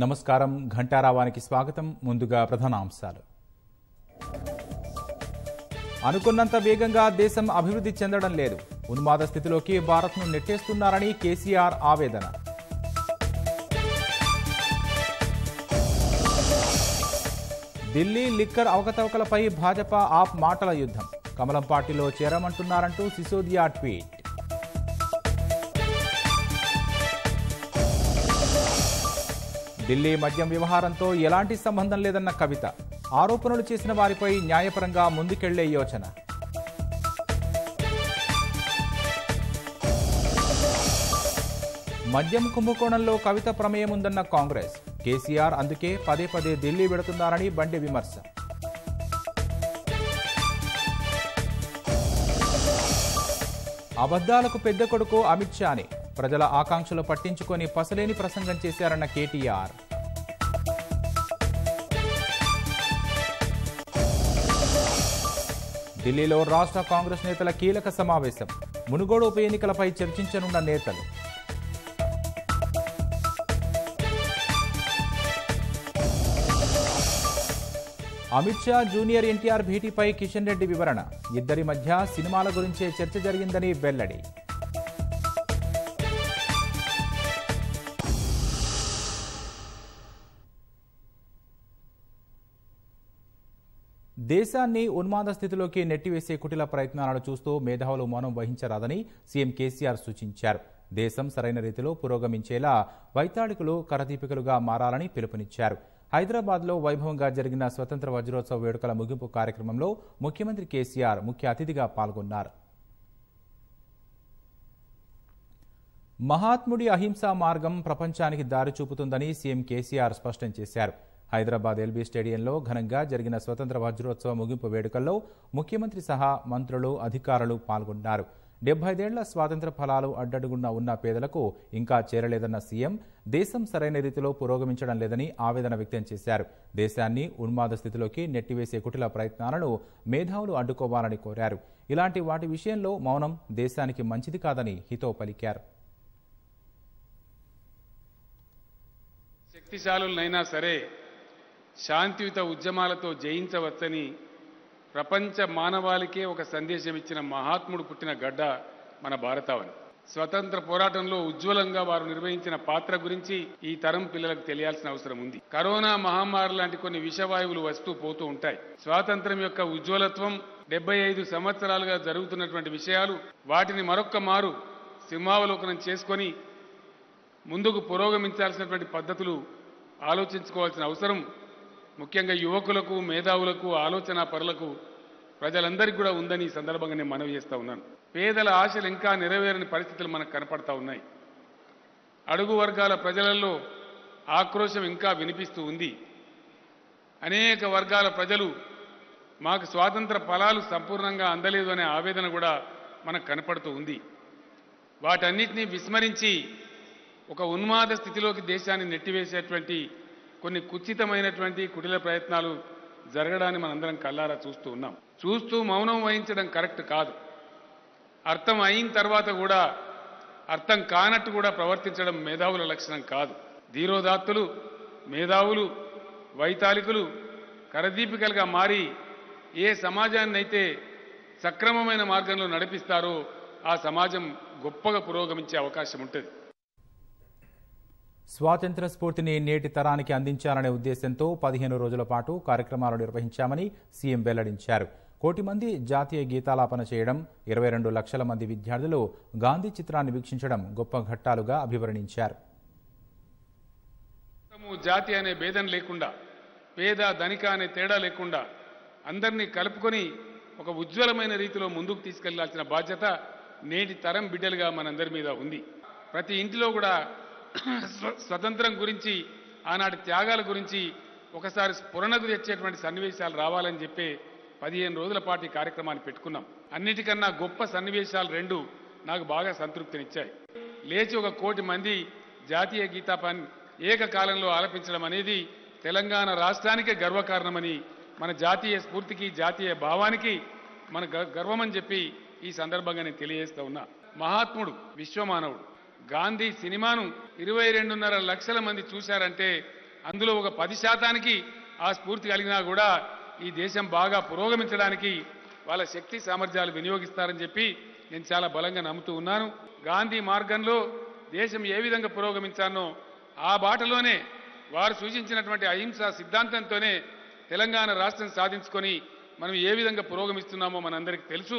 నమస్కారం ఘంటారావానికి స్వాగతం ముందుగా ప్రధానాంశాలు అనుకున్నంత వేగంగా దేశం అభివృద్ధి చెందడం లేదు ఉన్మాద స్థితిలోకి భారత్ను నెట్టేస్తున్నారని కేసీఆర్ ఆవేదన ఢిల్లీ లిక్కర్ అవకతవకలపై భాజపా ఆప్ మాటల యుద్ధం కమలం పార్టీలో చేరమంటున్నారంటూ సిసోదియా ట్వీట్ ఢిల్లీ మద్యం వ్యవహారంతో ఎలాంటి సంబంధం లేదన్న కవిత ఆరోపణలు చేసిన వారిపై న్యాయపరంగా ముందుకెళ్లే యోచన మద్యం కుంభకోణంలో కవిత ప్రమేయం ఉందన్న కాంగ్రెస్ కేసీఆర్ అందుకే పదే పదే ఢిల్లీ వెడుతున్నారని బండి విమర్శ అబద్ధాలకు పెద్ద కొడుకు అమిత్ షాని ప్రజల ఆకాంక్షలు పట్టించుకొని పసలేని ప్రసంగం చేశారన్న కేటీఆర్ ఢిల్లీలో రాష్ట్ర కాంగ్రెస్ నేతల కీలక సమావేశం మునుగోడు ఉప ఎన్నికలపై చర్చించనున్న నేతలు అమిత్ షా జూనియర్ ఎన్టీఆర్ భేటీపై కిషన్ రెడ్డి వివరణ ఇద్దరి మధ్య సినిమాల గురించే చర్చ జరిగిందని వెల్లడి దేశాన్ని ఉన్మాద స్థితిలోకి నెట్టివేసే కుటిల ప్రయత్నాలను చూస్తూ మేధావులు మౌనం వహించరాదని సీఎం కేసీఆర్ సూచించారు దేశం సరైన రీతిలో పురోగమించేలా వైతాళికులు కరదీపికలుగా మారాలని పిలుపునిచ్చారు హైదరాబాద్లో వైభవంగా జరిగిన స్వతంత్ర వజ్రోత్సవ వేడుకల ముగింపు కార్యక్రమంలో ముఖ్యమంత్రి కేసీఆర్ ముఖ్య అతిథిగా పాల్గొన్నారు మహాత్ముడి అహింసా మార్గం ప్రపంచానికి దారి చూపుతుందని సీఎం కేసీఆర్ స్పష్టం చేశారు హైదరాబాద్ ఎల్బీ స్టేడియంలో ఘనంగా జరిగిన స్వతంత్ర వజ్రోత్సవ ముగింపు వేడుకల్లో ముఖ్యమంత్రి సహా మంత్రులు అధికారులు పాల్గొన్నారు డెబ్బైదేళ్ల స్వాతంత్ర ఫలాలు అడ్డడుగున్న ఉన్న పేదలకు ఇంకా చేరలేదన్న సీఎం దేశం సరైన రీతిలో పురోగమించడం లేదని ఆవేదన వ్యక్తం చేశారు దేశాన్ని ఉన్మాద స్థితిలోకి నెట్టివేసే కుటిల ప్రయత్నాలను మేధావులు అడ్డుకోవాలని కోరారు ఇలాంటి వాటి విషయంలో మౌనం దేశానికి మంచిది కాదని హితో పలికారు శక్తిశాలులనైనా సరే శాంతియుత ఉద్యమాలతో జయించవచ్చని ప్రపంచ మానవాళికే ఒక సందేశం ఇచ్చిన మహాత్ముడు పుట్టిన గడ్డ మన భారతావని స్వతంత్ర పోరాటంలో ఉజ్వలంగా వారు నిర్వహించిన పాత్ర గురించి ఈ తరం పిల్లలకు తెలియాల్సిన అవసరం ఉంది కరోనా మహమ్మారి లాంటి కొన్ని విషవాయువులు వస్తూ పోతూ ఉంటాయి స్వాతంత్రం యొక్క ఉజ్వలత్వం డెబ్బై ఐదు సంవత్సరాలుగా జరుగుతున్నటువంటి విషయాలు వాటిని మరొక్క మారు సింహావలోకనం చేసుకొని ముందుకు పురోగమించాల్సినటువంటి పద్ధతులు ఆలోచించుకోవాల్సిన అవసరం ముఖ్యంగా యువకులకు మేధావులకు ఆలోచన పరులకు ప్రజలందరికీ కూడా ఉందని ఈ సందర్భంగా నేను మనవి చేస్తా ఉన్నాను పేదల ఆశలు ఇంకా నెరవేరని పరిస్థితులు మనకు కనపడతా ఉన్నాయి అడుగు వర్గాల ప్రజలలో ఆక్రోశం ఇంకా వినిపిస్తూ ఉంది అనేక వర్గాల ప్రజలు మాకు స్వాతంత్ర ఫలాలు సంపూర్ణంగా అందలేదు అనే ఆవేదన కూడా మనకు కనపడుతూ ఉంది వాటన్నిటినీ విస్మరించి ఒక ఉన్మాద స్థితిలోకి దేశాన్ని నెట్టివేసేటువంటి కొన్ని కుచితమైనటువంటి కుటిల ప్రయత్నాలు జరగడాన్ని మనందరం కల్లారా చూస్తూ ఉన్నాం చూస్తూ మౌనం వహించడం కరెక్ట్ కాదు అర్థం అయిన తర్వాత కూడా అర్థం కానట్టు కూడా ప్రవర్తించడం మేధావుల లక్షణం కాదు ధీరోదాత్తులు మేధావులు వైతాళికులు కరదీపికలుగా మారి ఏ సమాజాన్ని అయితే సక్రమమైన మార్గంలో నడిపిస్తారో ఆ సమాజం గొప్పగా పురోగమించే అవకాశం ఉంటుంది స్వాతంత్ర స్ఫూర్తిని నేటి తరానికి అందించాలనే ఉద్దేశంతో పదిహేను రోజుల పాటు కార్యక్రమాలు నిర్వహించామని సీఎం వెల్లడించారు కోటి మంది జాతీయ గీతాలాపన చేయడం ఇరవై రెండు లక్షల మంది విద్యార్థులు గాంధీ చిత్రాన్ని వీక్షించడం గొప్ప ఘట్టాలుగా అభివర్ణించారు కులము, జాతి అనే భేదం లేకుండా పేద ధనిక అనే తేడా లేకుండా అందరినీ కలుపుకొని ఒక ఉజ్వలమైన రీతిలో ముందుకు తీసుకెళ్లాల్సిన బాధ్యత నేటి తరం బిడ్డలుగా మనందరి మీద ఉంది ప్రతి ఇంటిలో కూడా స్వ- స్వతంత్రం గురించి ఆనాటి త్యాగాల గురించి ఒకసారి స్ఫురణకు తెచ్చేటువంటి సన్నివేశాలు రావాలని చెప్పి పదిహేను రోజుల పాటు ఈ కార్యక్రమాన్ని పెట్టుకున్నాం అన్నిటికన్నా గొప్ప సన్నివేశాలు రెండు నాకు బాగా సంతృప్తినిచ్చాయి లేచి ఒక కోటి మంది జాతీయ గీతాపాన్ని ఏకకాలంలో ఆలపించడం అనేది తెలంగాణ రాష్ట్రానికే గర్వకారణమని మన జాతీయ స్ఫూర్తికి జాతీయ భావానికి మన గ- గర్వమని చెప్పి ఈ సందర్భంగా నేను తెలియజేస్తా ఉన్నా మహాత్ముడు విశ్వమానవుడు గాంధీ సినిమాను ఇరవై రెండున్నర లక్షల మంది చూశారంటే అందులో ఒక పది శాతానికి ఆ స్ఫూర్తి కలిగినా కూడా ఈ దేశం బాగా పురోగమించడానికి వాళ్ళ శక్తి సామర్థ్యాలు వినియోగిస్తారని చెప్పి నేను చాలా బలంగా నమ్ముతూ ఉన్నాను గాంధీ మార్గంలో దేశం ఏ విధంగా పురోగమించానో ఆ బాటలోనే వారు సూచించినటువంటి అహింసా సిద్ధాంతంతోనే తెలంగాణ రాష్ట్రం సాధించుకొని మనం ఏ విధంగా పురోగమిస్తున్నామో మనందరికీ తెలుసు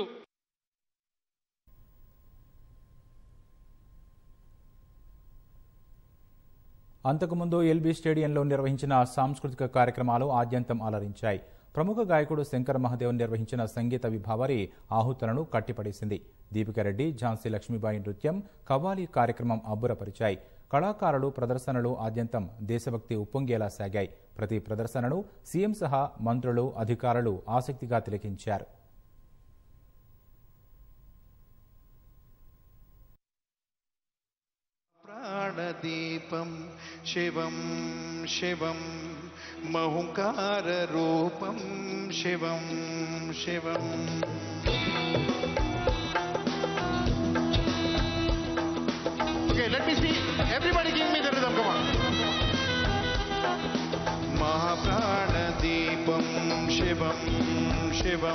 అంతకుముందు ఎల్బీ స్టేడియంలో నిర్వహించిన సాంస్కృతిక కార్యక్రమాలు ఆద్యంతం అలరించాయి ప్రముఖ గాయకుడు శంకర్ మహదేవ్ నిర్వహించిన సంగీత విభావరి ఆహుతులను కట్టిపడేసింది దీపికారెడ్డి ఝాన్సీ లక్ష్మీబాయి నృత్యం కవ్వాలి కార్యక్రమం అబ్బురపరిచాయి కళాకారులు ప్రదర్శనలు ఆద్యంతం దేశభక్తి ఉప్పొంగేలా సాగాయి ప్రతి ప్రదర్శనను సీఎం సహా మంత్రులు అధికారులు ఆసక్తిగా తిలకించారు ప్రాణదీపం శివం శివం మహుకారూపం శివం శివం Okay, let me see. Everybody give me the rhythm. Come on. మహాప్రాణదీపం శివం శివం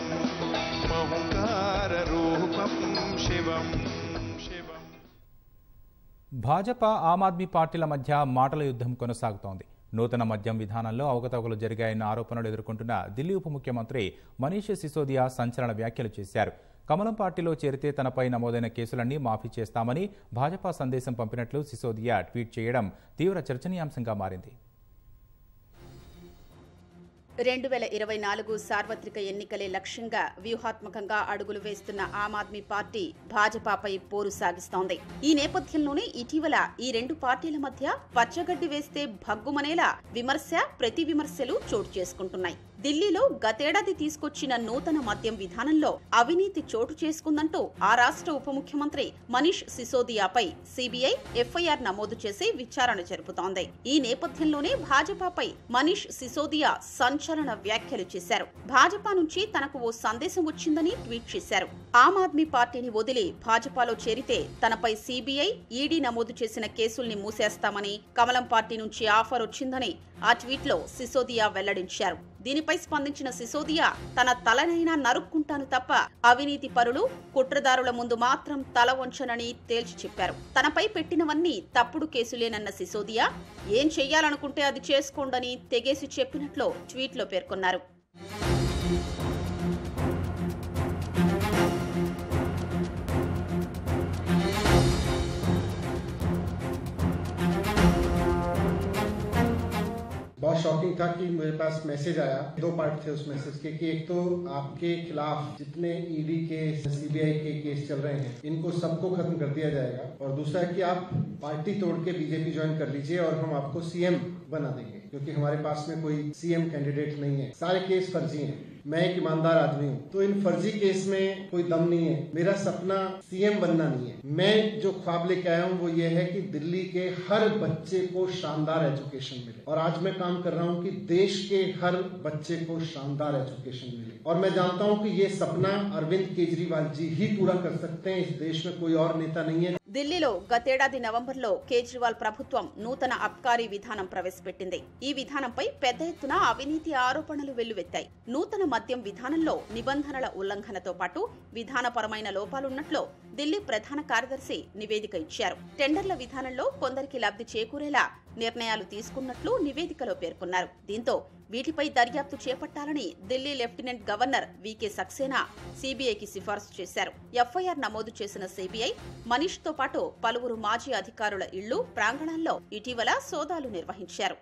మహుకారూపం శివం శివం భాజపా ఆమ్ ఆద్మీ పార్టీల మధ్య మాటల యుద్ధం కొనసాగుతోంది నూతన మద్యం విధానంలో అవకతవకలు జరిగాయన్న ఆరోపణలు ఎదుర్కొంటున్న ఢిల్లీ ఉప ముఖ్యమంత్రి మనీష్ సిసోదియా సంచలన వ్యాఖ్యలు చేశారు కమలం పార్టీలో చేరితే తనపై నమోదైన కేసులన్నీ మాఫీ చేస్తామని భాజపా సందేశం పంపినట్లు సిసోదియా ట్వీట్ చేయడం తీవ్ర చర్చనీయాంశంగా మారింది రెండు వేల ఇరవై నాలుగు సార్వత్రిక ఎన్నికలే లక్ష్యంగా వ్యూహాత్మకంగా అడుగులు వేస్తున్న ఆమ్ ఆద్మీ పార్టీ భాజపాపై పోరు సాగిస్తోంది ఈ నేపథ్యంలోనే ఇటీవల ఈ రెండు పార్టీల మధ్య పచ్చగడ్డి వేస్తే భగ్గుమనేలా విమర్శ ప్రతి విమర్శలు చోటు చేసుకుంటున్నాయి ఢిల్లీలో గతేడాది తీసుకొచ్చిన నూతన మద్యం విధానంలో అవినీతి చోటు చేసుకుందంటూ ఆ రాష్ట్ర ఉప ముఖ్యమంత్రి మనీష్ సిసోదియాపై సిబిఐ ఎఫ్ఐఆర్ నమోదు చేసి విచారణ జరుపుతోంది ఈ నేపథ్యంలోనే భాజపాపై మనీష్ సిసోదియా సంచలన వ్యాఖ్యలు చేశారు భాజపా నుంచి తనకు ఓ సందేశం వచ్చిందని ట్వీట్ చేశారు ఆమ్ ఆద్మీ పార్టీని వదిలి భాజపాలో చేరితే తనపై సిబిఐ ఈడీ నమోదు చేసిన కేసుల్ని మూసేస్తామని కమలం పార్టీ నుంచి ఆఫర్ వచ్చిందని ఆ ట్వీట్లో సిసోదియా వెల్లడించారు దీనిపై స్పందించిన సిసోదియా తన తలనైనా నరుక్కుంటాను తప్ప అవినీతి పరులు కుట్రదారుల ముందు మాత్రం తల వంచనని తేల్చి చెప్పారు తనపై పెట్టినవన్నీ తప్పుడు కేసులేనన్న సిసోదియా ఏం చెయ్యాలనుకుంటే అది చేసుకోండని తెగేసి చెప్పినట్లు ట్వీట్లో పేర్కొన్నారు बहुत शॉकिंग था कि मेरे पास मैसेज आया दो पार्ट थे उस मैसेज के कि एक तो आपके खिलाफ जितने ईडी के सीबीआई के केस चल रहे हैं इनको सबको खत्म कर दिया जाएगा और दूसरा है कि आप पार्टी तोड़ के बीजेपी ज्वाइन कर लीजिए और हम आपको सीएम बना देंगे क्योंकि हमारे पास में कोई सीएम कैंडिडेट नहीं है सारे केस फर्जी हैं मैं एक ईमानदार आदमी हूँ तो इन फर्जी केस में कोई दम नहीं है मेरा सपना सीएम बनना नहीं है मैं जो ख्वाब लेके आया हूँ वो ये है कि दिल्ली के हर बच्चे को शानदार एजुकेशन मिले और आज मैं काम कर रहा हूँ कि देश के हर बच्चे को शानदार एजुकेशन मिले और मैं जानता हूँ कि ये सपना अरविंद केजरीवाल जी ही पूरा कर सकते हैं इस देश में कोई और नेता नहीं है ఢిల్లీలో గతేడాది నవంబర్లో కేజ్రీవాల్ ప్రభుత్వం నూతన అబ్కారీ విధానం ప్రవేశపెట్టింది ఈ విధానంపై పెద్ద ఎత్తున అవినీతి ఆరోపణలు వెల్లువెత్తాయి నూతన మద్యం విధానంలో నిబంధనల ఉల్లంఘనతో పాటు విధానపరమైన లోపాలున్నట్లు ఢిల్లీ ప్రధాన కార్యదర్శి నివేదిక ఇచ్చారు టెండర్ల విధానంలో కొందరికి లబ్ధి చేకూరేలా నిర్ణయాలు తీసుకున్నట్లు నివేదికలో పేర్కొన్నారు దీంతో వీటిపై దర్యాప్తు చేపట్టాలని ఢిల్లీ లెఫ్టినెంట్ గవర్నర్ వికే సక్సేనా సిబిఐకి సిఫార్సు చేశారు ఎఫ్ఐఆర్ నమోదు చేసిన సిబిఐ మనీష్ తో పాటు పలువురు మాజీ అధికారుల ఇళ్లు ప్రాంగణాల్లో ఇటీవల సోదాలు నిర్వహించారు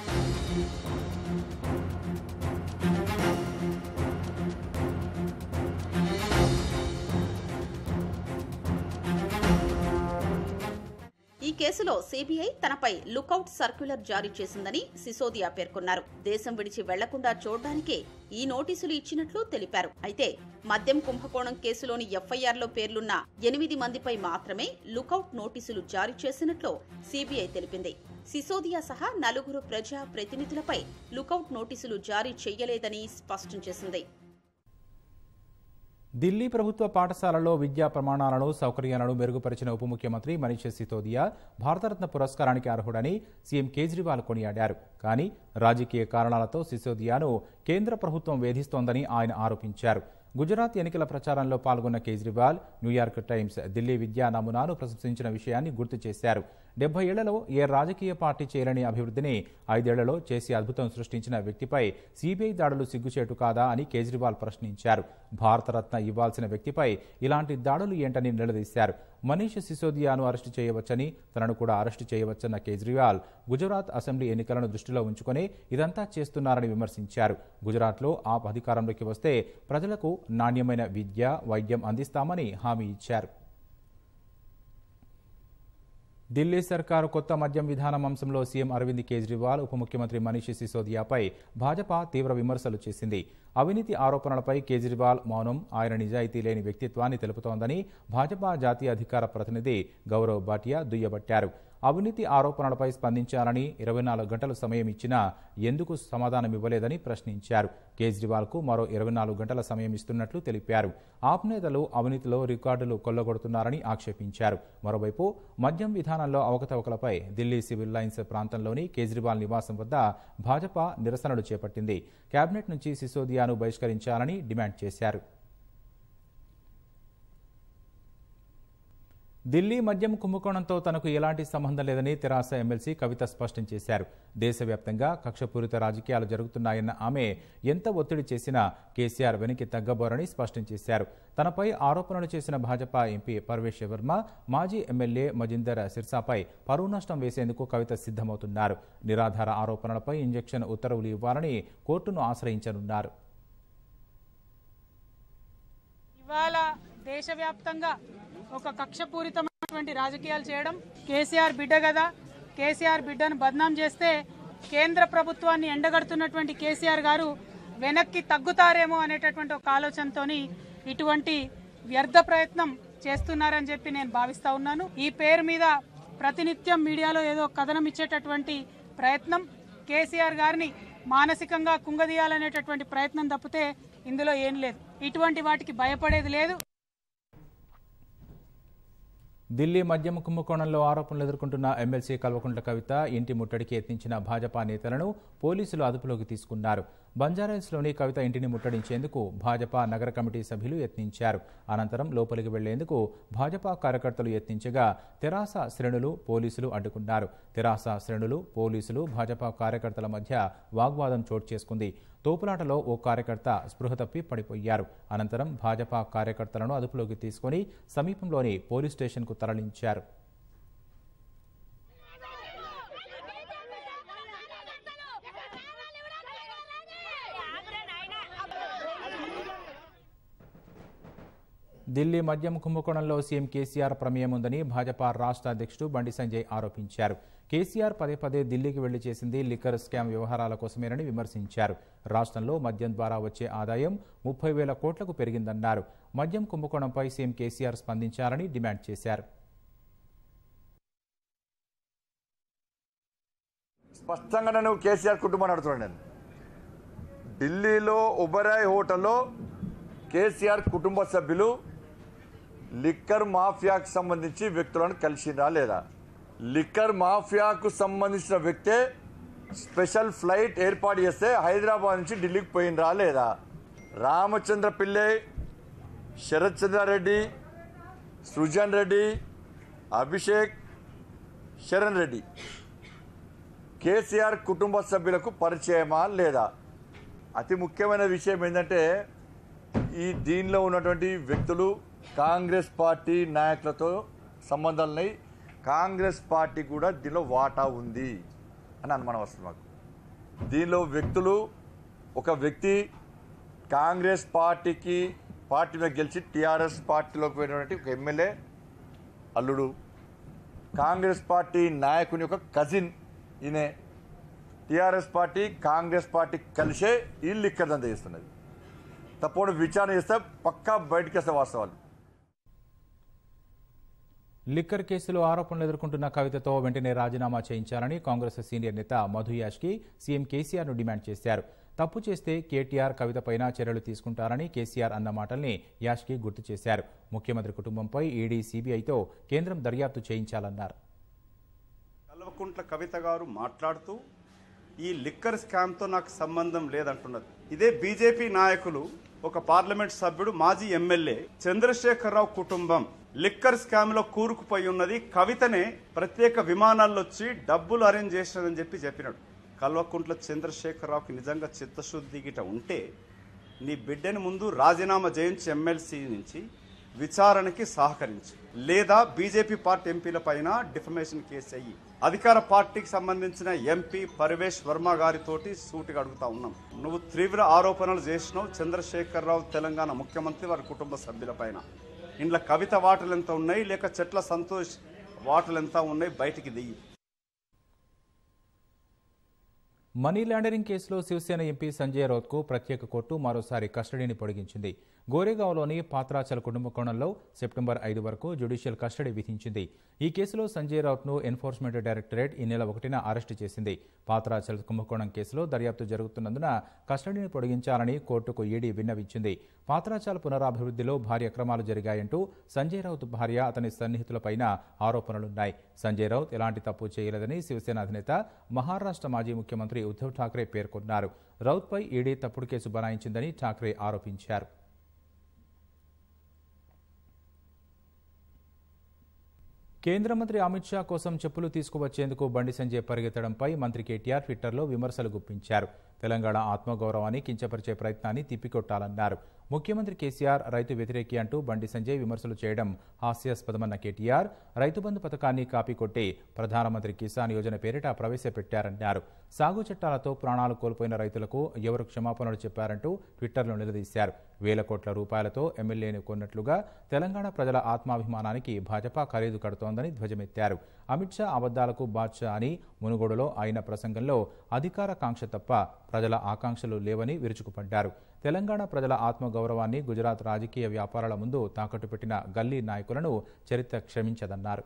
ఈ కేసులో సిబిఐ తనపై లుకౌట్ సర్క్యులర్ జారీ చేసిందని సిసోదియా పేర్కొన్నారు దేశం విడిచి వెళ్లకుండా చూడడానికే ఈ నోటీసులు ఇచ్చినట్లు తెలిపారు అయితే మద్యం కుంభకోణం కేసులోని ఎఫ్ఐఆర్లో పేర్లున్న ఎనిమిది మందిపై మాత్రమే లుకౌట్ నోటీసులు జారీ చేసినట్లు సిబిఐ తెలిపింది సిసోదియా సహా నలుగురు ప్రజా ప్రతినిధులపై లుకౌట్ నోటీసులు జారీ చేయలేదని స్పష్టం చేసింది ఢిల్లీ ప్రభుత్వ పాఠశాలల్లో విద్యా ప్రమాణాలను సౌకర్యాలను మెరుగుపరిచిన ఉప ముఖ్యమంత్రి మనీష్ సిసోదియా భారతరత్న పురస్కారానికి అర్హుడని సీఎం కేజ్రీవాల్ కొనియాడారు కానీ రాజకీయ కారణాలతో సిసోదియాను కేంద్ర ప్రభుత్వం వేధిస్తోందని ఆయన ఆరోపించారు గుజరాత్ ఎన్నికల ప్రచారంలో పాల్గొన్న కేజ్రీవాల్ న్యూయార్క్ టైమ్స్ ఢిల్లీ విద్యా నమూనాను ప్రశంసించిన విషయాన్ని గుర్తు చేశారు డెబ్బై ఏళ్లలో ఏ రాజకీయ పార్టీ చేయలేని అభివృద్ధిని ఐదేళ్లలో చేసి అద్భుతం సృష్టించిన వ్యక్తిపై సీబీఐ దాడులు సిగ్గుచేటు కాదా అని కేజ్రీవాల్ ప్రశ్నించారు భారతరత్న ఇవ్వాల్సిన వ్యక్తిపై ఇలాంటి దాడులు ఏంటని నిలదీశారు మనీష్ సిసోదియాను అరెస్టు చేయవచ్చని తనను కూడా అరెస్టు చేయవచ్చన్న కేజ్రీవాల్ గుజరాత్ అసెంబ్లీ ఎన్నికలను దృష్టిలో ఉంచుకుని ఇదంతా చేస్తున్నారని విమర్శించారు గుజరాత్లో ఆప్ అధికారంలోకి వస్తే ప్రజలకు నాణ్యమైన విద్య వైద్యం అందిస్తామని హామీ ఇచ్చారు ఢిల్లీ సర్కారు కొత్త మద్యం విధానం అంశంలో సీఎం అరవింద్ కేజ్రీవాల్ ఉప ముఖ్యమంత్రి మనీష్ సిసోదియాపై భాజపా తీవ్ర విమర్శలు చేసింది అవినీతి ఆరోపణలపై కేజ్రీవాల్ మౌనం ఆయన నిజాయితీ లేని వ్యక్తిత్వాన్ని తెలుపుతోందని భాజపా జాతీయ అధికార ప్రతినిధి గౌరవ్ భాటియా దుయ్యబట్టారు అవినీతి ఆరోపణలపై స్పందించాలని ఇరవై నాలుగు గంటల సమయం ఇచ్చినా ఎందుకు సమాధానం ఇవ్వలేదని ప్రశ్నించారు కేజ్రీవాల్కు మరో ఇరవై నాలుగు గంటల సమయం ఇస్తున్నట్లు తెలిపారు ఆప్ నేతలు అవినీతిలో రికార్డులు కొల్లగొడుతున్నారని ఆక్షేపించారు మరోవైపు మద్యం విధానంలో అవకతవకలపై ఢిల్లీ సివిల్ లైన్స్ ప్రాంతంలోని కేజ్రీవాల్ నివాసం వద్ద భాజపా నిరసనలు చేపట్టింది కేబినెట్ నుంచి సిసోదియాను బహిష్కరించాలని డిమాండ్ చేశారు ఢిల్లీ మద్యం కుంభకోణంతో తనకు ఎలాంటి సంబంధం లేదని తెరాస ఎమ్మెల్సీ కవిత స్పష్టం చేశారు దేశవ్యాప్తంగా కక్షపూరిత రాజకీయాలు జరుగుతున్నాయన్న ఆమె ఎంత ఒత్తిడి చేసినా కేసీఆర్ వెనక్కి తగ్గబోరని స్పష్టం చేశారు తనపై ఆరోపణలు చేసిన భాజపా ఎంపీ పర్వేష్ వర్మ మాజీ ఎమ్మెల్యే మజిందర్ సిర్సాపై పరువు నష్టం వేసేందుకు కవిత సిద్ధమవుతున్నారు నిరాధార ఆరోపణలపై ఇంజెక్షన్ ఉత్తర్వులు ఇవ్వాలని కోర్టును ఆశ్రయించనున్నారు ఇవాళ దేశవ్యాప్తంగా ఒక కక్షపూరితమైనటువంటి రాజకీయాలు చేయడం కేసీఆర్ బిడ్డ కదా కేసీఆర్ బిడ్డను బద్నాం చేస్తే కేంద్ర ప్రభుత్వాన్ని ఎండగడుతున్నటువంటి కేసీఆర్ గారు వెనక్కి తగ్గుతారేమో అనేటటువంటి ఒక ఆలోచనతోని ఇటువంటి వ్యర్థ ప్రయత్నం చేస్తున్నారని చెప్పి నేను భావిస్తా ఉన్నాను ఈ పేరు మీద ప్రతినిత్యం మీడియాలో ఏదో కథనం ఇచ్చేటటువంటి ప్రయత్నం కేసీఆర్ గారిని మానసికంగా కుంగదీయాలనేటటువంటి ప్రయత్నం తప్పితే ఇందులో ఏం లేదు ఇటువంటి వాటికి భయపడేది లేదు ఢిల్లీ మద్యం కుంభకోణంలో ఆరోపణలు ఎదుర్కొంటున్న ఎమ్మెల్సీ కల్వకుంట్ల కవిత ఇంటి ముట్టడికి యత్నించిన భాజపా నేతలను పోలీసులు అదుపులోకి తీసుకున్నారు బంజారాహిల్స్లోని కవిత ఇంటిని ముట్టడించేందుకు భాజపా నగర కమిటీ సభ్యులు యత్నించారు అనంతరం లోపలికి వెళ్లేందుకు భాజపా కార్యకర్తలు యత్నించగా తెరాస శ్రేణులు పోలీసులు అడ్డుకున్నారు తెరాస శ్రేణులు పోలీసులు భాజపా కార్యకర్తల మధ్య వాగ్వాదం చోటు చేసుకుంది తోపులాటలో ఓ కార్యకర్త స్పృహ తప్పి పడిపోయారు అనంతరం భాజపా కార్యకర్తలను అదుపులోకి తీసుకుని సమీపంలోని పోలీస్ స్టేషన్కు తరలించారు ఢిల్లీ మద్యం కుంభకోణంలో సీఎం కేసీఆర్ ప్రమేయం ఉందని భాజపా రాష్ట్ర అధ్యక్షుడు బండి సంజయ్ ఆరోపించారు కేసీఆర్ పదే పదే ఢిల్లీకి వెళ్లి చేసింది లిక్కర్ స్కామ్ వ్యవహారాల కోసమేనని విమర్శించారు రాష్ట్రంలో మద్యం ద్వారా వచ్చే ఆదాయం ముప్పై వేల కోట్లకు పెరిగిందన్నారు మద్యం కుంభకోణంపై సీఎం కేసీఆర్ స్పందించాలని డిమాండ్ చేశారు స్పష్టంగా నేను కేసీఆర్ కుటుంబాన్ని అడుగుతున్నాను నేను ఢిల్లీలో ఉబరాయ్ హోటల్లో కేసీఆర్ కుటుంబ సభ్యులు లిక్కర్ మాఫియాకు సంబంధించి వ్యక్తులను కలిసిందా లేదా లిక్కర్ మాఫియాకు సంబంధించిన వ్యక్తే స్పెషల్ ఫ్లైట్ ఏర్పాటు చేస్తే హైదరాబాద్ నుంచి ఢిల్లీకి పోయినరా లేదా రామచంద్ర పిల్లై శరత్ చంద్రారెడ్డి సృజన్ రెడ్డి అభిషేక్ శరణ్ రెడ్డి కేసీఆర్ కుటుంబ సభ్యులకు పరిచయమా లేదా అతి ముఖ్యమైన విషయం ఏంటంటే ఈ దీనిలో ఉన్నటువంటి వ్యక్తులు కాంగ్రెస్ పార్టీ నాయకులతో సంబంధాలున్నాయి కాంగ్రెస్ పార్టీ కూడా దీనిలో వాటా ఉంది అని అనుమానం వస్తుంది మాకు దీనిలో వ్యక్తులు ఒక వ్యక్తి కాంగ్రెస్ పార్టీకి పార్టీ మీద గెలిచి టీఆర్ఎస్ పార్టీలోకి పోయినటువంటి ఒక ఎమ్మెల్యే అల్లుడు కాంగ్రెస్ పార్టీ నాయకుని యొక్క కజిన్ ఈయనే టీఆర్ఎస్ పార్టీ కాంగ్రెస్ పార్టీ కలిసే వీళ్ళు ఇక్కడ దంద చేస్తున్నది తప్పకుండా విచారణ చేస్తే పక్కా బయటకు వస్తే వాస్తవాలు లిక్కర్ కేసులో ఆరోపణలు ఎదుర్కొంటున్న కవితతో వెంటనే రాజీనామా చేయించాలని కాంగ్రెస్ సీనియర్ నేత మధు యాష్కి సీఎం కేసీఆర్ను డిమాండ్ చేశారు తప్పు చేస్తే కేటీఆర్ కవితపైన చర్యలు తీసుకుంటారని కేసీఆర్ అన్న మాటల్ని యాష్కి గుర్తు చేశారు ముఖ్యమంత్రి కుటుంబంపై ఈడీ సీబీఐతో కేంద్రం దర్యాప్తు చేయించాలన్నారు కల్వకుంట్ల కవిత గారు మాట్లాడుతూ ఈ లిక్కర్ స్కామ్తో నాకు సంబంధం లేదంటున్నది ఇదే బీజేపీ నాయకులు ఒక పార్లమెంట్ సభ్యుడు మాజీ ఎమ్మెల్యే చంద్రశేఖరరావు కుటుంబం లిక్కర్ స్కామ్ లో కూరుకుపోయి ఉన్నది కవితనే ప్రత్యేక విమానాల్లో వచ్చి డబ్బులు అరేంజ్ చేసినదని చెప్పి చెప్పినాడు కల్వకుంట్ల చంద్రశేఖరరావుకి నిజంగా చిత్తశుద్ధి గిట ఉంటే నీ బిడ్డని ముందు రాజీనామా చేయించి ఎమ్మెల్సీ నుంచి విచారణకి సహకరించు లేదా బీజేపీ పార్టీ ఎంపీల పైన డిఫమేషన్ కేసు అయ్యి అధికార పార్టీకి సంబంధించిన ఎంపీ పరవేష్ వర్మ గారితోటి సూటిగా అడుగుతా ఉన్నాం నువ్వు తీవ్ర ఆరోపణలు చేసినావు చంద్రశేఖరరావు తెలంగాణ ముఖ్యమంత్రి వారి కుటుంబ సభ్యుల పైన ఇంట్లో కవిత వాటలు ఎంత ఉన్నాయి లేక చెట్ల సంతోష్ వాటలు ఎంత ఉన్నాయి బయటికి దియ్యి మనీ లాండరింగ్ కేసులో శివసేన ఎంపీ సంజయ్ రౌత్కు ప్రత్యేక కోర్టు మరోసారి కస్టడీని పొడిగించింది గోరేగావ్లోని పాత్రాచల కుటుంబ కోణంలో సెప్టెంబర్ ఐదు వరకు జ్యుడిషియల్ కస్టడీ విధించింది ఈ కేసులో సంజయ్ రౌత్ను ఎన్ఫోర్స్మెంట్ డైరెక్టరేట్ ఈ నెల ఒకటిన అరెస్టు చేసింది పాత్రాచల్ కుంభకోణం కేసులో దర్యాప్తు జరుగుతున్నందున కస్టడీని పొడిగించాలని కోర్టుకు ఈడీ విన్నవించింది పాత్రాచాల పునరాభివృద్ధిలో భారీ అక్రమాలు జరిగాయంటూ సంజయ్ రౌత్ భార్య అతని సన్నిహితులపైన ఆరోపణలున్నాయి సంజయ్ రౌత్ ఎలాంటి తప్పు చేయలేదని శివసేన అధినేత మహారాష్ట్ర మాజీ ముఖ్యమంత్రి ఉద్ధవ్ ఠాక్రే పేర్కొన్నారు రౌత్పై ఈడీ తప్పుడు కేసు బనాయించిందని ఠాక్రే ఆరోపించారు కేంద్ర మంత్రి అమిత్ షా కోసం చెప్పులు తీసుకువచ్చేందుకు బండి సంజయ్ పరిగెత్తడంపై మంత్రి కేటీఆర్ ట్విట్టర్లో విమర్శలు గుప్పించారు తెలంగాణ ఆత్మగౌరవాన్ని కించపరిచే ప్రయత్నాన్ని తిప్పికొట్టాలన్నారు ముఖ్యమంత్రి కేసీఆర్ రైతు వ్యతిరేకి అంటూ బండి సంజయ్ విమర్శలు చేయడం హాస్యాస్పదమన్న కేటీఆర్ రైతు బంధు పథకాన్ని కాపీ కొట్టి ప్రధానమంత్రి కిసాన్ యోజన పేరిట ప్రవేశపెట్టారన్నారు సాగు చట్టాలతో ప్రాణాలు కోల్పోయిన రైతులకు ఎవరు క్షమాపణలు చెప్పారంటూ ట్విట్టర్లో నిలదీశారు వేల కోట్ల రూపాయలతో ఎమ్మెల్యేని కొన్నట్లుగా తెలంగాణ ప్రజల ఆత్మాభిమానానికి భాజపా ఖరీదు కడుతోందని ధ్వజమెత్తారు అమిత్ షా అబద్దాలకు బాద్షా అని మునుగోడులో ఆయన ప్రసంగంలో అధికార కాంక్ష తప్ప ప్రజల ఆకాంక్షలు లేవని విరుచుకుపడ్డారు తెలంగాణ ప్రజల ఆత్మగౌరవాన్ని గుజరాత్ రాజకీయ వ్యాపారాల ముందు తాకట్టు పెట్టిన గల్లీ నాయకులను చరిత్ర క్షమించదన్నారు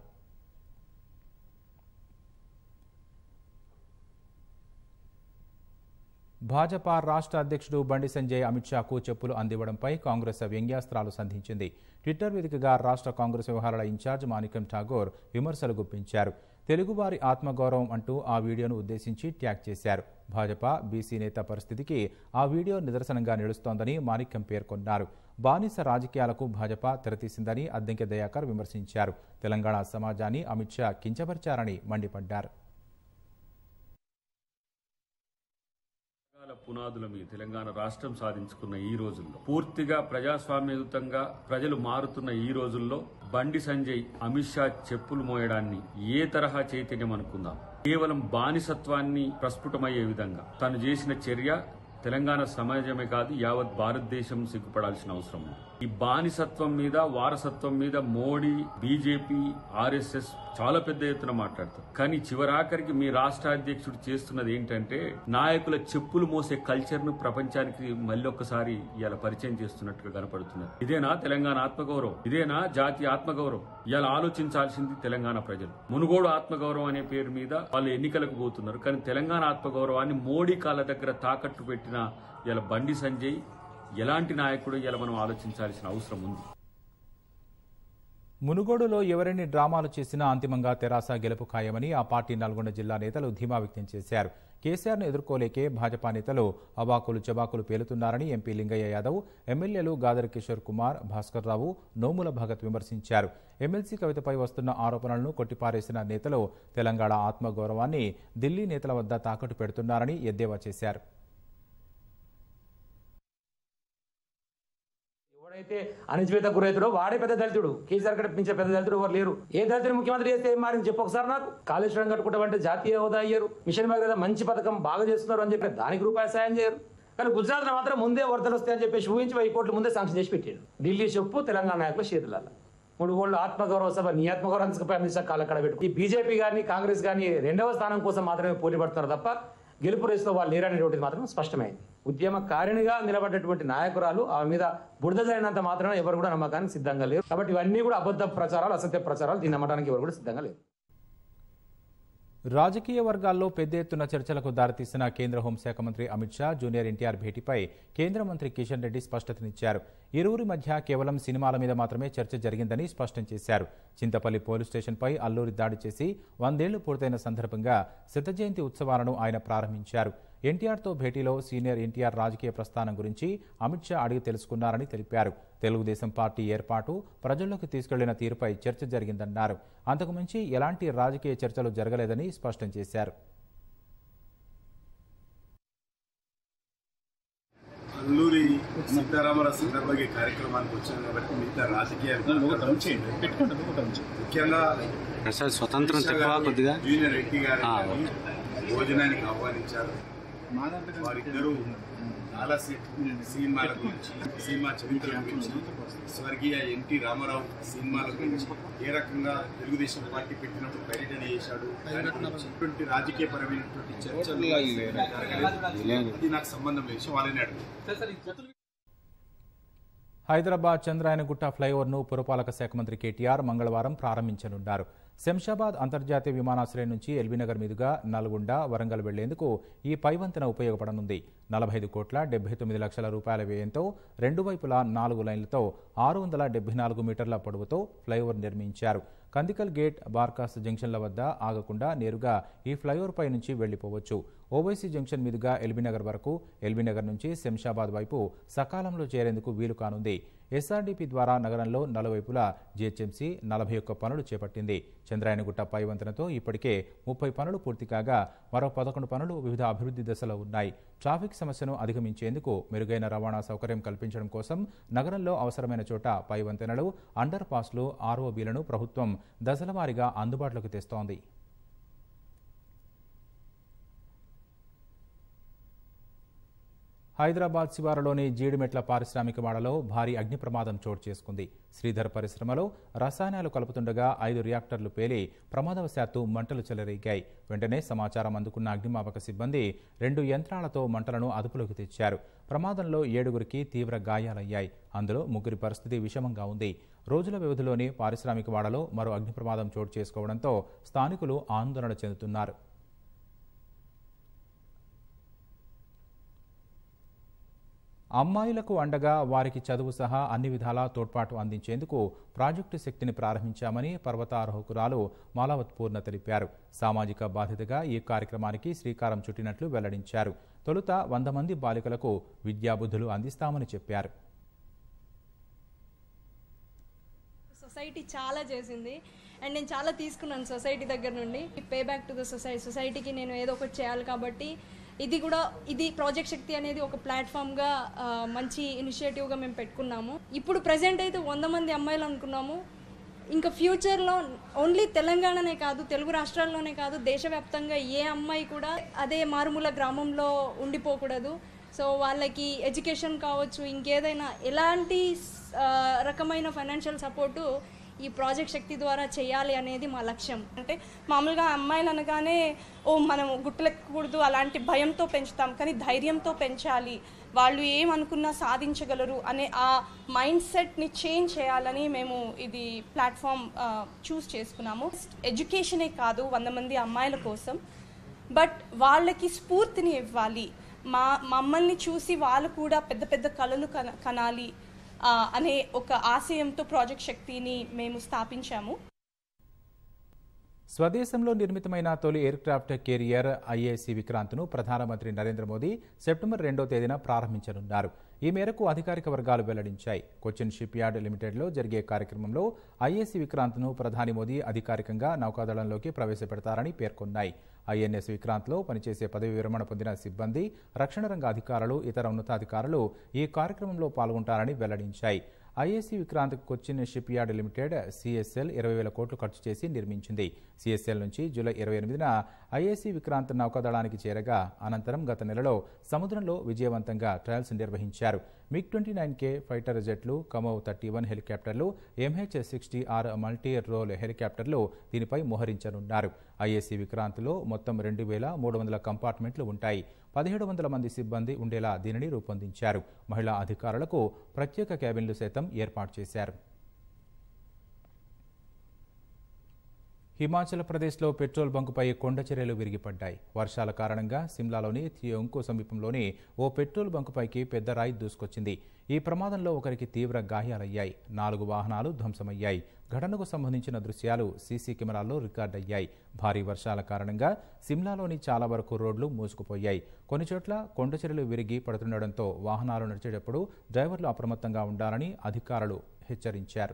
భాజపా రాష్ట్ర అధ్యక్షుడు బండి సంజయ్ అమిత్ షాకు చెప్పులు అందివ్వడంపై కాంగ్రెస్ వ్యంగ్యాస్త్రాలు సంధించింది ట్విట్టర్ వేదికగా రాష్ట్ర కాంగ్రెస్ వ్యవహారాల ఇన్ఛార్జ్ మాణిక్యం ఠాగూర్ విమర్శలు గుప్పించారు తెలుగువారి ఆత్మగౌరవం అంటూ ఆ వీడియోను ఉద్దేశించి ట్యాగ్ చేశారు భాజపా బీసీ నేత పరిస్థితికి ఆ వీడియో నిదర్శనంగా నిలుస్తోందని మాణిక్యం పేర్కొన్నారు బానిస రాజకీయాలకు భాజపా తెరతీసిందని అద్దెంకె దయాకర్ విమర్శించారు తెలంగాణ సమాజాన్ని అమిత్ షా కించపరిచారని మండిపడ్డారు రకాల పునాదుల మీద తెలంగాణ రాష్ట్రం సాధించుకున్న ఈ రోజుల్లో పూర్తిగా ప్రజాస్వామ్యయుతంగా ప్రజలు మారుతున్న ఈ రోజుల్లో బండి సంజయ్ అమిత్ షా చెప్పులు మోయడాన్ని ఏ తరహా చైతన్యం అనుకుందాం కేవలం బానిసత్వాన్ని ప్రస్ఫుటమయ్యే విధంగా తను చేసిన చర్య తెలంగాణ సమాజమే కాదు యావత్ భారతదేశం సిగ్గుపడాల్సిన అవసరం ఉంది ఈ బానిసత్వం మీద వారసత్వం మీద మోడీ బీజేపీ ఆర్ఎస్ఎస్ చాలా పెద్ద ఎత్తున మాట్లాడతారు కానీ చివరాఖరికి మీ రాష్ట్ర అధ్యక్షుడు చేస్తున్నది ఏంటంటే నాయకుల చెప్పులు మోసే కల్చర్ ను ప్రపంచానికి మళ్ళీ ఒక్కసారి ఇలా పరిచయం చేస్తున్నట్టుగా కనపడుతున్నది ఇదేనా తెలంగాణ ఆత్మగౌరవం ఇదేనా జాతీయ ఆత్మగౌరవం ఇలా ఆలోచించాల్సింది తెలంగాణ ప్రజలు మునుగోడు ఆత్మగౌరవం అనే పేరు మీద వాళ్ళు ఎన్నికలకు పోతున్నారు కానీ తెలంగాణ ఆత్మగౌరవాన్ని మోడీ కాళ్ళ దగ్గర తాకట్టు పెట్టిన ఇలా బండి సంజయ్ ఎలాంటి నాయకుడు ఇలా మనం ఆలోచించాల్సిన అవసరం ఉంది మునుగోడులో ఎవరెన్ని డ్రామాలు చేసినా అంతిమంగా తెరాస గెలుపు ఖాయమని ఆ పార్టీ నల్గొండ జిల్లా నేతలు ధీమా వ్యక్తం చేశారు కేసీఆర్ను ఎదుర్కోలేకే భాజపా నేతలు అవాకులు చబాకులు పేలుతున్నారని ఎంపీ లింగయ్య యాదవ్ ఎమ్మెల్యేలు గాదర్ కిషోర్ కుమార్ భాస్కర్ రావు నోముల భగత్ విమర్శించారు ఎమ్మెల్సీ కవితపై వస్తున్న ఆరోపణలను కొట్టిపారేసిన నేతలు తెలంగాణ ఆత్మగౌరవాన్ని ఢిల్లీ నేతల వద్ద తాకట్టు పెడుతున్నారని ఎద్దేవా చేశారు ఎవడైతే అణచివేత గురైతుడో వాడే పెద్ద దళితుడు కేసీఆర్ కంటే మించే పెద్ద దళితుడు ఎవరు లేరు ఏ దళితుడు ముఖ్యమంత్రి చేస్తే ఏం మారింది చెప్పు ఒకసారి నాకు కాళేశ్వరం కట్టుకుంటామంటే జాతీయ హోదా అయ్యారు మిషన్ మీద మంచి పథకం బాగా చేస్తున్నారు అని చెప్పి దానికి రూపాయలు సాయం చేయరు కానీ గుజరాత్ లో మాత్రం ముందే వరదలు వస్తాయని చెప్పేసి ఊహించి వెయ్యి కోట్లు ముందే శాంక్షన్ చేసి పెట్టారు ఢిల్లీ చెప్పు తెలంగాణ నాయకుల చేతులాల మూడు కోళ్ళు ఆత్మగౌరవ సభ నీ ఆత్మగౌరవం తీసుకుపోయి అమిత్ షా కాళ్ళ కడ పెట్టు ఈ బీజేపీ కానీ కాంగ్రెస్ కానీ రెండవ స్థానం కోసం మాత్రమే పోటీ పడుతున్నారు తప్ప గెలుపు రేసులో వాళ్ళు లేరనేటువంటిది మాత్రం స్పష్టమైంది ఉద్యమకారిణిగా నిలబడ్డటువంటి నాయకురాలు ఆమె మీద బురద జరిగినంత మాత్రం ఎవరు కూడా నమ్మకానికి సిద్ధంగా లేరు కాబట్టి ఇవన్నీ కూడా అబద్ధ ప్రచారాలు అసత్య ప్రచారాలు దీన్ని నమ్మడానికి ఎవరు కూడా సిద్ధంగా లేరు రాజకీయ వర్గాల్లో పెద్ద ఎత్తున చర్చలకు దారితీసిన కేంద్ర హోంశాఖ మంత్రి అమిత్ షా జూనియర్ ఎన్టీఆర్ భేటీపై కేంద్ర మంత్రి కిషన్ రెడ్డి స్పష్టతనిచ్చారు ఇరువురి మధ్య కేవలం సినిమాల మీద మాత్రమే చర్చ జరిగిందని స్పష్టం చేశారు చింతపల్లి పోలీస్ స్టేషన్పై అల్లూరి దాడి చేసి వందేళ్లు పూర్తయిన సందర్భంగా శత జయంతి ఉత్సవాలను ఆయన ప్రారంభించారు ఎన్టీఆర్తో భేటీలో సీనియర్ ఎన్టీఆర్ రాజకీయ ప్రస్థానం గురించి అమిత్ షా అడిగి తెలుసుకున్నారని తెలిపారు తెలుగుదేశం పార్టీ ఏర్పాటు ప్రజల్లోకి తీసుకెళ్లిన తీరుపై చర్చ జరిగిందన్నారు అంతకుమించి ఎలాంటి రాజకీయ చర్చలు జరగలేదని స్పష్టం చేశారు అల్లూరి సీతారామరావు సందర్భంగా ఈ కార్యక్రమానికి వచ్చాను కాబట్టి మిగతా రాజకీయాలు ముఖ్యంగా సార్ స్వతంత్రం అమిత్ షా తక్కువ గారిని, కొద్దిగా జూనియర్ ఎన్టీ గారిని ఆ, గారిని భోజనానికి ఆహ్వానించారు వారిద్దరూ చాలా సేపు సినిమాల గురించి సినిమా చరిత్ర గురించి స్వర్గీయ ఎన్టీ రామారావు సినిమాల గురించి ఏ రకంగా తెలుగుదేశం పార్టీ పెట్టినప్పుడు పర్యటన చేశాడు దాని గురించి ఇటువంటి రాజకీయపరమైనటువంటి చర్చలు జరగలేదు. అది నాకు సంబంధం లేదు వాళ్ళని అడుగు హైదరాబాద్ చంద్రాయనగుట్ట ఫ్లైఓవర్ను పురపాలక శాఖ మంత్రి కేటీఆర్ మంగళవారం ప్రారంభించనున్నారు శంషాబాద్ అంతర్జాతీయ విమానాశ్రయం నుంచి ఎల్బీనగర్ మీదుగా నల్గొండ వరంగల్ వెళ్లేందుకు ఈ పైవంతెన ఉపయోగపడనుంది నలభై ఐదు కోట్ల డెబ్బై తొమ్మిది లక్షల రూపాయల వ్యయంతో రెండు వైపులా నాలుగు లైన్లతో ఆరు వందల డెబ్బై నాలుగు మీటర్ల పొడవుతో ఫ్లైఓవర్ నిర్మించారు కందికల్ గేట్ బార్కాస్ జంక్షన్ల వద్ద ఆగకుండా నేరుగా ఈ ఫ్లైఓవర్ పై నుంచి వెళ్లిపోవచ్చు ఓవైసీ జంక్షన్ మీదుగా ఎల్బీనగర్ వరకు ఎల్బీనగర్ నుంచి శంషాబాద్ వైపు సకాలంలో చేరేందుకు వీలు కానుంది ఎస్ఆర్డీపీ ద్వారా నగరంలో నలువైపులా జీహెచ్ఎంసీ నలభై ఒక్క పనులు చేపట్టింది చంద్రాయనగుట్ట పై వంతెనతో ఇప్పటికే ముప్పై పనులు పూర్తి కాగా మరో పదకొండు పనులు వివిధ అభివృద్ధి దశలో ఉన్నాయి ట్రాఫిక్ సమస్యను అధిగమించేందుకు మెరుగైన రవాణా సౌకర్యం కల్పించడం కోసం నగరంలో అవసరమైన చోట పై వంతెనలు అండర్ పాస్లు ఆర్ఓబీలను ప్రభుత్వం దశలవారీగా అందుబాటులోకి తెస్తోంది హైదరాబాద్ శివారులోని జీడిమెట్ల పారిశ్రామిక వాడలో భారీ అగ్ని ప్రమాదం చోటు చేసుకుంది శ్రీధర్ పరిశ్రమలో రసాయనాలు కలుపుతుండగా ఐదు రియాక్టర్లు పేలి ప్రమాదవశాత్తు మంటలు చెలరేగాయి వెంటనే సమాచారం అందుకున్న అగ్నిమాపక సిబ్బంది రెండు యంత్రాలతో మంటలను అదుపులోకి తెచ్చారు ప్రమాదంలో ఏడుగురికి తీవ్ర గాయాలయ్యాయి అందులో ముగ్గురి పరిస్థితి విషమంగా ఉంది రోజుల వ్యవధిలోనే పారిశ్రామిక వాడలో మరో అగ్ని ప్రమాదం చోటు చేసుకోవడంతో స్థానికులు ఆందోళన చెందుతున్నారు అమ్మాయిలకు అండగా వారికి చదువు సహా అన్ని విధాలా తోడ్పాటు అందించేందుకు ప్రాజెక్టు శక్తిని ప్రారంభించామని పర్వతారోహకురాలు మాలావత్ పూర్ణ తెలిపారు సామాజిక బాధ్యతగా ఈ కార్యక్రమానికి శ్రీకారం చుట్టినట్లు వెల్లడించారు తొలుత వంద మంది బాలికలకు విద్యాబుద్ధులు అందిస్తామని చెప్పారు సొసైటీ చాలా చేసింది అండ్ నేను చాలా తీసుకున్నాను సొసైటీ దగ్గర నుండి pay back to the society సొసైటీకి నేను ఏదో ఒకటి చేయాలి కాబట్టి ఇది కూడా ఇది ప్రాజెక్ట్ శక్తి అనేది ఒక ప్లాట్ఫామ్గా ఆ, మంచి ఇనిషియేటివ్గా మేము పెట్టుకున్నాము ఇప్పుడు ప్రజెంట్ అయితే వంద మంది అమ్మాయిలు అనుకున్నాము ఇంకా ఫ్యూచర్లో ఓన్లీ తెలంగాణనే కాదు తెలుగు రాష్ట్రాల్లోనే కాదు దేశవ్యాప్తంగా ఏ అమ్మాయి కూడా అదే మారుమూల గ్రామంలో ఉండిపోకూడదు సో వాళ్ళకి ఎడ్యుకేషన్ కావచ్చు ఇంకేదైనా ఎలాంటి ఆ, రకమైన ఫైనాన్షియల్ సపోర్టు ఈ ప్రాజెక్ట్ శక్తి ద్వారా చేయాలి అనేది మా లక్ష్యం అంటే మామూలుగా అమ్మాయిలు అనగానే ఓ మనం గుట్టలెక్కకూడదు అలాంటి భయంతో పెంచుతాం కానీ ధైర్యంతో పెంచాలి వాళ్ళు ఏమనుకున్నా సాధించగలరు అనే ఆ మైండ్ సెట్ని చేంజ్ చేయాలని మేము ఇది ప్లాట్ఫామ్ చూస్ చేసుకున్నాము ఎడ్యుకేషనే కాదు వంద మంది అమ్మాయిల కోసం బట్ వాళ్ళకి స్ఫూర్తిని ఇవ్వాలి మా మమ్మల్ని చూసి వాళ్ళు కూడా పెద్ద పెద్ద కళలు కన కనాలి ఆ, అనే ఒక ఆశయంతో ప్రాజెక్ట్ శక్తిని మేము స్థాపించాము స్వదేశంలో నిర్మితమైన తొలి ఎయిర్ క్రాఫ్ట్ కెరియర్ ఐఏసీ విక్రాంత్ను ప్రధానమంత్రి నరేంద్ర మోదీ సెప్టెంబర్ రెండో తేదీన ప్రారంభించనున్నారు ఈ మేరకు అధికారిక వర్గాలు వెల్లడించాయి కొచ్చిన్ షిప్ యార్డ్ లిమిటెడ్లో జరిగే కార్యక్రమంలో ఐఏసీ విక్రాంత్ను ప్రధాని మోదీ అధికారికంగా నౌకాదళంలోకి ప్రవేశపెడతారని పేర్కొన్నాయి ఐఎన్ఎస్ విక్రాంత్లో పనిచేసే పదవి విరమణ పొందిన సిబ్బంది రక్షణ రంగ అధికారులు ఇతర ఉన్నతాధికారులు ఈ కార్యక్రమంలో పాల్గొంటారని వెల్లడించాయి IAC Vikrant Cochin shipyard limited CSL ఇరవై వేల కోట్లు ఖర్చు చేసి నిర్మించింది సిఎస్ఎల్ నుంచి జూలై ఇరవై ఎనిమిదిన ఐఏసీ విక్రాంత్ నౌకాదళానికి చేరగా అనంతరం గత నెలలో సముద్రంలో విజయవంతంగా ట్రయల్స్ నిర్వహించారు MiG twenty nine K fighter జెట్లు కమోవ్ థర్టీ వన్ హెలికాప్టర్లు MH sixty R multi role హెలికాప్టర్లు దీనిపై మోహరించనున్నారు ఐఏసీ విక్రాంత్లో మొత్తం రెండు వేల మూడు వందల కంపార్ట్మెంట్లు ఉంటాయి పదిహేడు వందల మంది సిబ్బంది ఉండేలా దీనిని రూపొందించారు మహిళా అధికారులకు ప్రత్యేక క్యాబిన్లు సైతం ఏర్పాటు చేశారు హిమాచల్ ప్రదేశ్లో పెట్రోల్ బంకుపై కొండ చర్యలు విరిగిపడ్డాయి వర్షాల కారణంగా సిమ్లాలోని థియోంకు సమీపంలోని ఓ పెట్రోల్ బంకుపైకి పెద్ద రాయి దూసుకొచ్చింది ఈ ప్రమాదంలో ఒకరికి తీవ్ర గాయాలయ్యాయి నాలుగు వాహనాలు ధ్వంసమయ్యాయి ఘటనకు సంబంధించిన దృశ్యాలు సీసీ కెమెరాల్లో రికార్డయ్యాయి భారీ వర్షాల కారణంగా సిమ్లాలోని చాలా వరకు రోడ్లు మూసుకుపోయాయి కొన్ని చోట్ల కొండ చర్యలు విరిగి పడుతుండటంతో వాహనాలు నడిచేటప్పుడు డ్రైవర్లు అప్రమత్తంగా ఉండాలని అధికారులు హెచ్చరించారు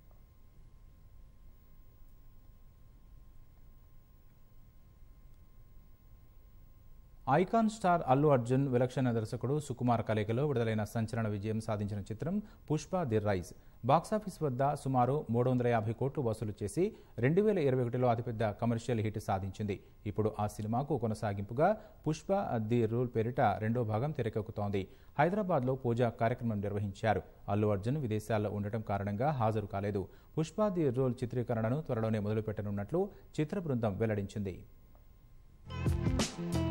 ఐకాన్ స్టార్ అల్లు అర్జున్ విలక్షణ దర్శకుడు సుకుమార్ కలయికలో విడుదలైన సంచలన విజయం సాధించిన చిత్రం పుష్ప ది రైజ్ బాక్సాఫీస్ వద్ద సుమారు మూడు వందల యాభై కోట్లు వసూలు చేసి రెండు వేల ఇరవై ఒకటిలో అతిపెద్ద కమర్షియల్ హిట్ సాధించింది ఇప్పుడు ఆ సినిమాకు కొనసాగింపుగా పుష్ప ది రూల్ పేరిట రెండో భాగం తెరకెక్కుతోంది హైదరాబాద్లో పూజా కార్యక్రమం నిర్వహించారు అల్లు అర్జున్ విదేశాల్లో ఉండటం కారణంగా హాజరు కాలేదు పుష్ప ది రూల్ చిత్రీకరణను త్వరలోనే మొదలుపెట్టనున్నట్లు చిత్ర బృందం వెల్లడించింది